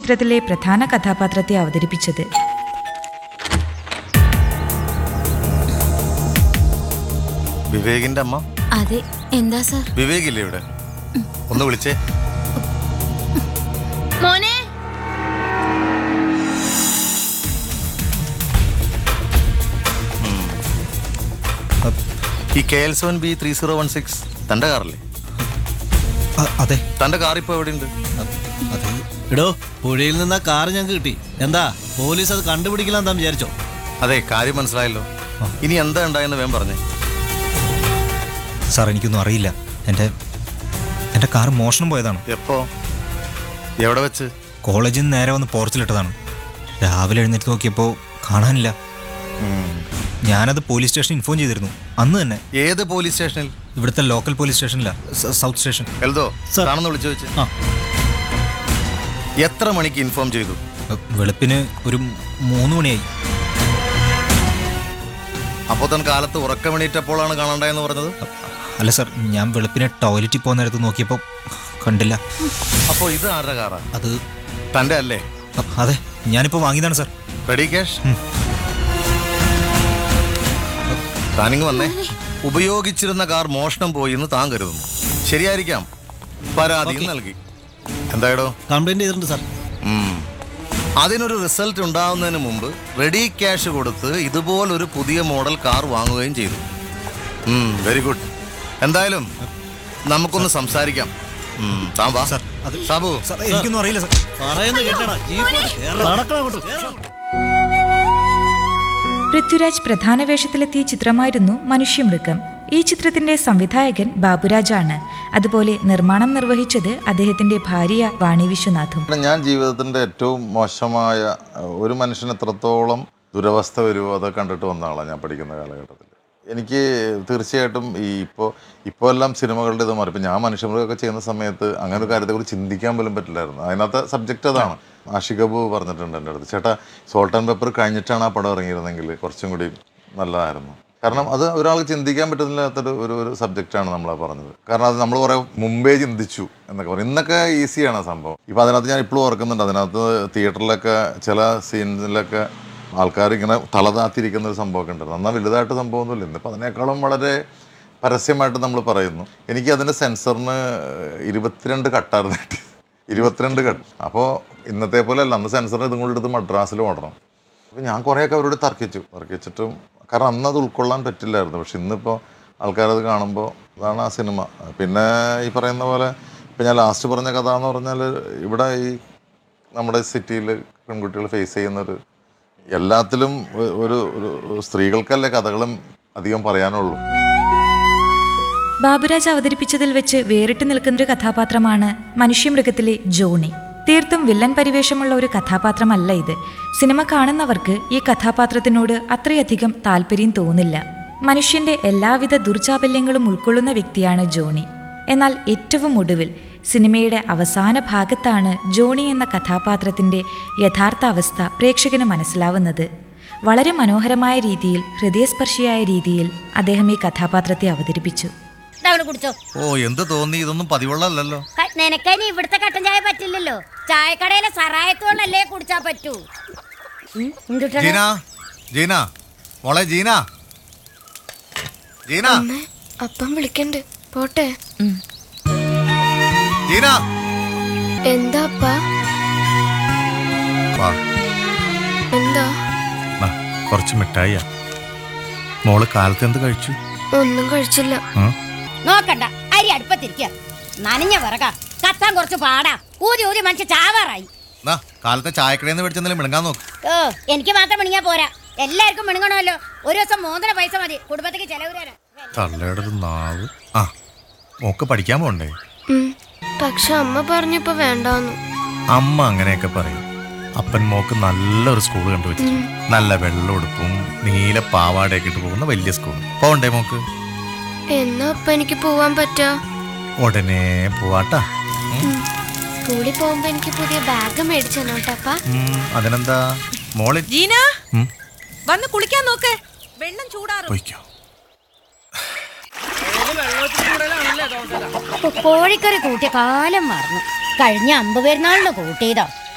ചിത്രത്തിലെ പ്രധാന കഥാപാത്രത്തെ അവതരിപ്പിച്ചത് വിവേകിന്റെ അമ്മ അതെ എന്താ സാർ വിവേകില്ലേ ഇവിടെ ഒന്ന് വിളിച്ചേ മോനെ ഈ K L seven B three zero one six തന്റെ കാറല്ലേ അ- അതെ തന്റെ കാർ ഇപ്പൊ എവിടെയുണ്ട് അത് എടോ പുഴയിൽ നിന്ന് ആ കാറ് ഞങ്ങൾക്ക് കിട്ടി എന്താ പോലീസ് അത് കണ്ടുപിടിക്കില്ല എന്താ വിചാരിച്ചോ അതെ കാര്യം മനസ്സിലായല്ലോ ഇനി എന്താ ഉണ്ടായെന്ന് വേഗം പറഞ്ഞേ സാർ എനിക്കൊന്നും അറിയില്ല എൻ്റെ എൻ്റെ കാർ മോഷണം പോയതാണ് എപ്പോ എവിടെ വെച്ച് കോളേജിൽ നിന്ന് നേരെ വന്ന് പോർച്ചിലിട്ടതാണ് രാവിലെ എഴുന്നേറ്റ് നോക്കിയപ്പോൾ കാണാനില്ല ഞാനത് പോലീസ് സ്റ്റേഷനിൽ ഇൻഫോം ചെയ്തിരുന്നു അന്ന് തന്നെ ഏത് പോലീസ് സ്റ്റേഷനിൽ ഇവിടുത്തെ ലോക്കൽ പോലീസ് സ്റ്റേഷനില്ല സ- സൗത്ത് സ്റ്റേഷൻ എൽദോ സർ. കാണുന്ന വിളിച്ചു വെച്ച് ആ എത്ര മണിക്ക് ഇൻഫോം ചെയ്തു അഹ് വെളുപ്പിന് ഒരു മൂന്ന് മണിയായി അപ്പോ താൻ കാലത്ത് ഉറക്കമെണീറ്റപ്പോഴാണ് കാണണ്ടായെന്ന് പറഞ്ഞത് അ- അല്ല സാർ ഞാൻ വെളുപ്പിന് ടോയ്ലറ്റിൽ പോകുന്ന നേരത്ത് നോക്കിയപ്പോൾ കണ്ടില്ല അപ്പോ ഇത് ആരുടെ കാറാ അത് തന്റെ അല്ലേ അ- അതെ ഞാനിപ്പോൾ വാങ്ങിയതാണ് സാർ റെഡി ക്യാഷ് താനിങ് വന്നേ ഉപയോഗിച്ചിരുന്ന കാർ മോഷണം പോയി എന്ന് താൻ കരുതുന്നു ശരിയായിരിക്കാം പരാതിയും നൽകി എന്തായടോ കംപ്ലൈന്റ് ചെയ്തിട്ടുണ്ട് സാർ ഉം. അതിനൊരു റിസൾട്ട് ഉണ്ടാവുന്നതിന് മുമ്പ് റെഡി ക്യാഷ് കൊടുത്ത് ഇതുപോലൊരു പുതിയ മോഡൽ കാർ വാങ്ങുകയും ചെയ്തു വെരി ഗുഡ് എന്തായാലും നമുക്കൊന്ന് സംസാരിക്കാം ഉം, താൻ വാ സാർ, അത് സാബു സാർ എനിക്കൊന്നും അറിയില്ല സാർ പറയുന്നത് കേട്ടടാ ജീപ്പ് നടക്കണം അങ്ങോട്ട് കേറാം. പൃഥ്വിരാജ് പ്രധാന വേഷത്തിലെത്തിയ ചിത്രമായിരുന്നു മനുഷ്യമൃഗം ഈ ചിത്രത്തിന്റെ സംവിധായകൻ ബാബുരാജാണ് അതുപോലെ നിർമ്മാണം നിർവഹിച്ചത് അദ്ദേഹത്തിന്റെ ഭാര്യ വാണി വിശ്വനാഥും ഇവിടെ ഞാൻ ജീവിതത്തിൻ്റെ ഏറ്റവും മോശമായ അഹ്, ഒരു മനുഷ്യന് എത്രത്തോളം ദുരവസ്ഥ വരുമോ അത് കണ്ടിട്ട് വന്ന ആളാണ് ഞാൻ പഠിക്കുന്ന കാലഘട്ടത്തിൽ എനിക്ക് തീർച്ചയായിട്ടും ഈ ഇപ്പോൾ ഇപ്പോൾ എല്ലാം സിനിമകളുടെ ഇത് മാറി ഇപ്പം ഞാൻ മനുഷ്യമൃഗമൊക്കെ ചെയ്യുന്ന സമയത്ത് അങ്ങനെ ഒരു കാര്യത്തെക്കുറിച്ച് ചിന്തിക്കാൻ പോലും പറ്റില്ലായിരുന്നു അതിനകത്തെ സബ്ജക്റ്റ് അതാണ് ആഷികബു പറഞ്ഞിട്ടുണ്ട് എൻ്റെ അടുത്ത് ചേട്ടാ സോൾട്ട് ആൻഡ് പെപ്പർ കഴിഞ്ഞിട്ടാണ് ആ പടം ഇറങ്ങിയിരുന്നെങ്കിൽ കുറച്ചും കൂടി നല്ലതായിരുന്നു കാരണം അത് ഒരാൾക്ക് ചിന്തിക്കാൻ പറ്റുന്നില്ലാത്തൊരു ഒരു ഒരു സബ്ജക്റ്റാണ് നമ്മൾ പറഞ്ഞത് കാരണം അത് നമ്മൾ കുറേ മുമ്പേ ചിന്തിച്ചു എന്നൊക്കെ പറയും ഇന്നൊക്കെ ഈസിയാണ് ആ സംഭവം ഇപ്പം അതിനകത്ത് ഞാൻ ഇപ്പോഴും ഓർക്കുന്നുണ്ട് അതിനകത്ത് തിയേറ്ററിലൊക്കെ ചില സീൻസിലൊക്കെ ആൾക്കാർ ഇങ്ങനെ തലതാത്തിരിക്കുന്ന ഒരു സംഭവമൊക്കെ ഉണ്ടായിരുന്നു എന്നാൽ വലുതായിട്ട് സംഭവമൊന്നുമില്ല ഇന്നിപ്പോൾ അതിനേക്കാളും വളരെ പരസ്യമായിട്ട് നമ്മൾ പറയുന്നു എനിക്ക് അതിൻ്റെ സെൻസറിന് ഇരുപത്തിരണ്ട് കട്ടായിരുന്നു കിട്ടിയത് ഇരുപത്തിരണ്ട് കട്ട് അപ്പോൾ ഇന്നത്തെ പോലെ അല്ല അന്ന് സെൻസറിന് ഇതും കൂടി എടുത്ത് മദ്രാസിൽ ഓടണം അപ്പോൾ ഞാൻ കുറേയൊക്കെ അവരോട് തർക്കിച്ചു തർക്കിച്ചിട്ടും കാരണം അന്ന് അത് ഉൾക്കൊള്ളാൻ പറ്റില്ലായിരുന്നു പക്ഷെ ഇന്നിപ്പോൾ ആൾക്കാരത് കാണുമ്പോൾ അതാണ് ആ സിനിമ പിന്നെ ഈ പറയുന്ന പോലെ ഇപ്പം ഞാൻ ലാസ്റ്റ് പറഞ്ഞ കഥ എന്ന് പറഞ്ഞാൽ ഇവിടെ ഈ നമ്മുടെ സിറ്റിയിൽ പെൺകുട്ടികൾ ഫേസ് ചെയ്യുന്നൊരു എല്ലാത്തിലും ഒ- ഒരു ഒരു സ്ത്രീകൾക്കല്ലേ കഥകളും അധികം പറയാനുള്ളൂ ബാബുരാജ് അവതരിപ്പിച്ചതിൽ വെച്ച് വേറിട്ട് നിൽക്കുന്നൊരു കഥാപാത്രമാണ് മനുഷ്യമൃഗത്തിലെ ജോണി തീർത്തും വില്ലൻ പരിവേഷമുള്ള ഒരു കഥാപാത്രമല്ല ഇത് സിനിമ കാണുന്നവർക്ക് ഈ കഥാപാത്രത്തിനോട് അത്രയധികം താല്പര്യം തോന്നില്ല മനുഷ്യന്റെ എല്ലാവിധ ദുർചാബല്യങ്ങളും ഉൾക്കൊള്ളുന്ന വ്യക്തിയാണ് ജോണി എന്നാൽ ഏറ്റവും ഒടുവിൽ സിനിമയുടെ അവസാന ഭാഗത്താണ് ജോണി എന്ന കഥാപാത്രത്തിന്റെ യഥാർത്ഥ അവസ്ഥ പ്രേക്ഷകന് മനസ്സിലാവുന്നത് വളരെ മനോഹരമായ രീതിയിൽ ഹൃദയസ്പർശിയായ രീതിയിൽ അദ്ദേഹം ഈ കഥാപാത്രത്തെ അവതരിപ്പിച്ചു ഇതവിടെ കുടിച്ചോ ഓ എന്ത് തോന്നി ഇതൊന്നും പതിവുള്ളതല്ലോ ക- നിനക്കതിന് ഇവിടുത്തെ കട്ടൻ ചായ പറ്റില്ലല്ലോ ചായക്കടയിലെ സറായത്തോണ്ടല്ലേ കുടിച്ചാ പറ്റൂ ഉം, എന്തുട്ടാണ്? ജീന ജീന മോളെ ജീന ജീന അപ്പം വിളിക്കണ്ട് പോട്ടെ ജീന എന്താ അപ്പാ വാ എന്താ നാ, കുറച്ച് മിഠായിയാ മോള് കാലത്ത് എന്ത് കഴിച്ചു ഒന്നും കഴിച്ചില്ല ഉം? നോക്കണ്ട അരി അടുപ്പത്തിരിക്കുക നനഞ്ഞ വിറക കത്താൻ കുറച്ച് പാടാ ഊതി ഊതി മനുഷ്യ ചാവാറായി നാ കാലത്തെ ചായക്കടയിൽ നിന്ന് മേടിച്ചെന്തെങ്കിലും മിണങ്ങാൻ നോക്ക് ഓ എനിക്ക് മാത്രം മിണിങ്ങാ പോരാ എല്ലാവർക്കും മിണുങ്ങണമല്ലോ ഒരു ദിവസം മൂന്നര പൈസ മതി കുടുംബത്തേക്ക് ചെലവ് തരാൻ തള്ളയുടെ ഒരു നാവ് ആ മോക്ക് പഠിക്കാൻ പോണ്ടേ ഉം. പക്ഷെ അമ്മ പറഞ്ഞിപ്പോ വേണ്ടാന്ന് അമ്മ അങ്ങനെയൊക്കെ പറയും അപ്പൻ മോക്ക് നല്ലൊരു സ്കൂൾ കണ്ടുവച്ചു നല്ല വെള്ളം ഉടുപ്പും നീല പാവാടയൊക്കെ ഇട്ട് പോകുന്ന വലിയ സ്കൂൾ പോണ്ടേ മോക്ക് എന്നാ അപ്പ എനിക്ക് പോവാൻ പറ്റാ ഉടനെ പോവാട്ടാ ഉം. സ്കൂളിൽ പോകുമ്പോ എനിക്ക് പുതിയ ബാഗ് മേടിച്ചു തന്നോട്ടപ്പ ഉം, അതിനെന്താ മോളി ജീന ഉം, വന്ന് കുളിക്കാൻ നോക്ക് വെള്ളം ചൂടാറും പോയിക്കോ ഇപ്പൊ കോഴിക്കറി കൂട്ടിയ കാലം മറന്നു കഴിഞ്ഞ അമ്പ് പെരുന്നാളിന് കൂട്ടിയതാ